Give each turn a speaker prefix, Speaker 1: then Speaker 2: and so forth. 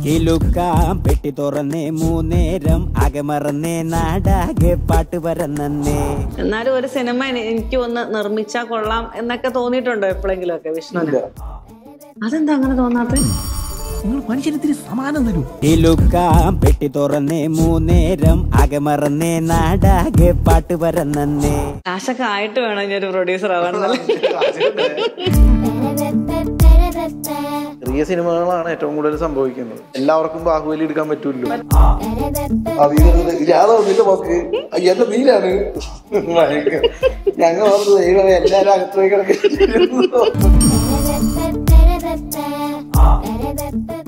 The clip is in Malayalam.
Speaker 1: കിലുക്കാം പെട്ടി തുറന്നേ മൂന്നേരം ആകെ മറന്നേ നാടാകെ പാട്ട് പരന്നേ
Speaker 2: എന്നാലും ഒരു സിനിമ എനി- എനിക്ക് ഒന്ന് നിർമ്മിച്ചാ കൊള്ളാം എന്നൊക്കെ തോന്നിയിട്ടുണ്ടോ എപ്പോഴെങ്കിലും ഒക്കെ വിഷ്ണുവിന് അതെന്താ അങ്ങനെ തോന്നാത്ത
Speaker 3: നിങ്ങൾ മനുഷ്യനത്തിന് സമാനം തരൂ
Speaker 1: കിലുക്കാം പെട്ടി തുറന്നേ മൂന്നേരം ആകെ മറന്നേ നാടാകെ പാട്ട് പരന്നേ
Speaker 2: കാശൊക്കെ ആയിട്ട് വേണം ഇനി ഒരു പ്രൊഡ്യൂസർ ആവാൻ
Speaker 4: ചെറിയ സിനിമകളാണ് ഏറ്റവും കൂടുതൽ സംഭവിക്കുന്നത് എല്ലാവർക്കും ബാഹുബലി എടുക്കാൻ പറ്റൂല്ലോ
Speaker 5: യാതൊന്നില്ല നമുക്ക് എന്റെ നീലാണ് ഞങ്ങൾ ഓർത്ത് ദൈവമേ എല്ലാരും അകത്ത് പോയി കിടക്കുന്നു